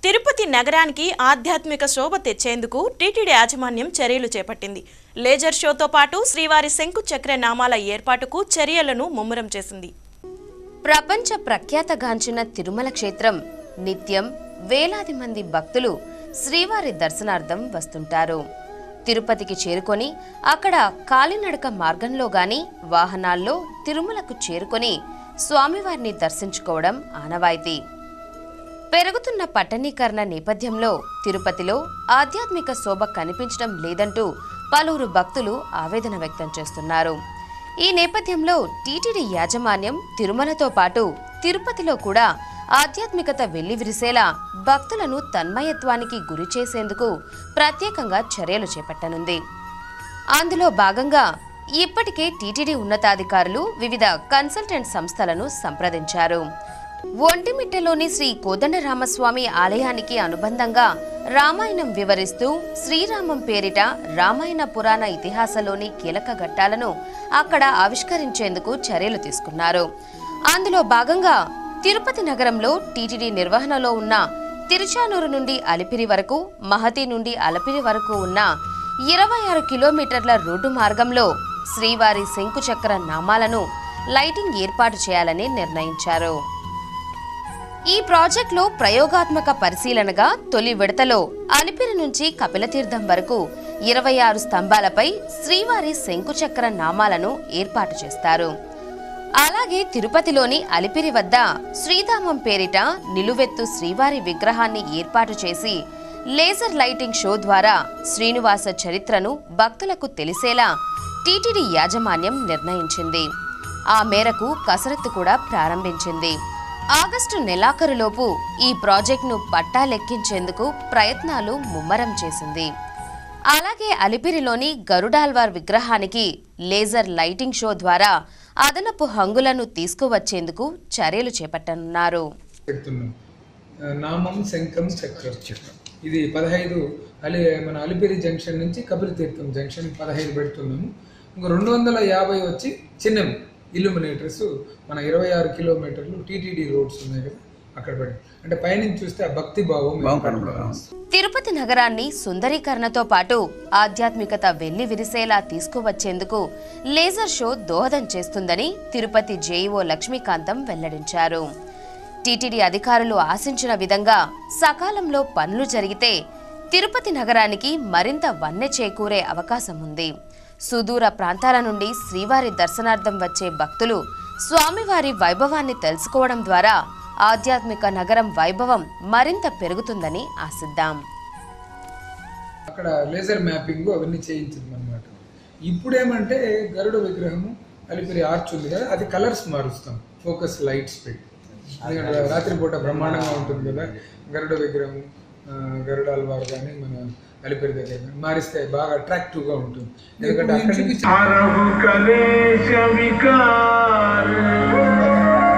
తిరుపతి నగరానికి ఆధ్యాత్మిక శోభ తెచ్చేందుకు టీటీడీ యాజమాన్యం చర్యలు చేపట్టింది లేజర్ షోతో పాటు శ్రీవారి శంకు చక్ర నామాల ఏర్పాటుకు చర్యలను ముమ్మరం చేసింది ప్రపంచ ప్రఖ్యాతగాంచిన తిరుమల క్షేత్రం నిత్యం వేలాది మంది భక్తులు శ్రీవారి దర్శనార్థం వస్తుంటారు తిరుపతికి చేరుకొని అక్కడ కాలినడక మార్గంలో గాని వాహనాల్లో తిరుమలకు చేరుకొని స్వామివారిని దర్శించుకోవడం ఆనవాయితీ పెరుగుతున్న పట్టణీకరణ నేపథ్యంలో తిరుపతిలో ఆధ్యాత్మిక శోభ కనిపించడం లేదంటూ పలువురు భక్తులు ఆవేదన వ్యక్తం చేస్తున్నారు ఈ నేపథ్యంలో టీటీడీ యాజమాన్యం తిరుమలతో పాటు తిరుపతిలో కూడా ఆధ్యాత్మికత వెల్లివిరిసేలా భక్తులను తన్మయత్వానికి గురి చేసేందుకు ప్రత్యేకంగా చర్యలు చేపట్టనుంది అందులో భాగంగా ఇప్పటికే టీటీడీ ఉన్నతాధికారులు వివిధ కన్సల్టెంట్ సంస్థలను సంప్రదించారు ఒంటిమిట్టలోని శ్రీ కోదండరామస్వామి ఆలయానికి అనుబంధంగా రామాయణం వివరిస్తూ శ్రీరామం పేరిట రామాయణ పురాణ ఇతిహాసలోని కీలక ఘట్టాలను అక్కడ ఆవిష్కరించేందుకు చర్యలు తీసుకున్నారు అందులో భాగంగా తిరుపతి నగరంలో టీటీడీ నిర్వహణలో ఉన్న తిరుచానూరు నుండి అలిపిరి వరకు మహతి నుండి అలపిరి వరకు ఉన్న ఇరవై ఆరు కిలోమీటర్ల రోడ్డు మార్గంలో శ్రీవారి శంకుచక్ర నామాలను లైటింగ్ ఏర్పాటు చేయాలని నిర్ణయించారు ఈ ప్రాజెక్టులో ప్రయోగాత్మక పరిశీలనగా తొలి విడతలో అలిపిరి నుంచి కపిలతీర్థం వరకు ఇరవై ఆరు స్తంభాలపై శ్రీవారి శంకుచక్ర నామాలను ఏర్పాటు చేస్తారు అలాగే తిరుపతిలోని అలిపిరి వద్ద శ్రీధామం పేరిట నిలువెత్తు శ్రీవారి విగ్రహాన్ని ఏర్పాటు చేసి లేజర్ లైటింగ్ షో ద్వారా శ్రీనివాస చరిత్రను భక్తులకు తెలిసేలా టీటీడీ యాజమాన్యం నిర్ణయించింది ఆ మేరకు కసరత్తు కూడా ప్రారంభించింది ఆగస్టు నెలాఖరులోపు ఈ ప్రాజెక్టును పట్టాలెక్కించేందుకు ప్రయత్నాలు ముమ్మరం చేసింది అలాగే అలిపిరిలోని గరుడాల్వార్ విగ్రహానికి లేజర్ లైటింగ్ షో ద్వారా అదనపు హంగులను తీసుకువచ్చేందుకు చర్యలు చేపట్టనున్నారు పెడుతున్నాం ఆ, నామం శంఖం చక్రం ఇది పదహైదు అలి మన అలిపిరి జంక్షన్ నుంచి కపిలతీర్థం జంక్షన్ పదహైదు పెడుతున్నాము ఇంకా రెండు వందల యాభై వచ్చి చిన్నవి ఇల్లుమినేటర్స్ మన ఇరవై ఆరు కిలోమీటర్లు టీటీడీ రోడ్స్ ఉన్నాయి కదా అక్కడ పెట్టి అంటే పైనుంచి చూస్తే ఆ భక్తి భావం ఏర్పడుతుంది. తిరుపతి నగరాన్ని సుందరీకరణతో పాటు ఆధ్యాత్మికత వెళ్లి విరిసేలా తీసుకువచ్చేందుకు లేజర్ షో దోహదం చేస్తుందని తిరుపతి జేఈఓ లక్ష్మీకాంతం వెల్లడించారు టీటీడీ అధికారులు ఆశించిన విధంగా సకాలంలో పనులు జరిగితే తిరుపతి నగరానికి మరింత వన్నె చేకూరే అవకాశం ఉంది సుదూర ప్రాంతాల నుండి శ్రీవారి దర్శనార్థం వచ్చే భక్తులు స్వామివారి వైభవాన్ని తెలుసుకోవడం ద్వారా ఆధ్యాత్మిక నగరం వైభవం మరింత పెరుగుతుందని ఆశిద్దాం అక్కడ లేజర్ మ్యాపింగ్ అవన్నీ చేయించింది అనమాట ఇప్పుడు ఏమంటే గరుడ విగ్రహము అలిపిరి ఆర్చ్ ఉంది కదా అది కలర్స్ మారుస్తాం ఫోకస్ లైట్స్ పెట్టి ఎందుకంటే రాత్రిపూట బ్రహ్మాండంగా ఉంటుంది కదా గరుడ విగ్రహం ఆ, గరుడాల్వారు కానీ మన అలిపిరి దగ్గర కానీ మారిస్తే బాగా అట్రాక్టివ్గా ఉంటుంది ఎందుకంటే అక్కడి నుంచి అరహు కలేశ వికార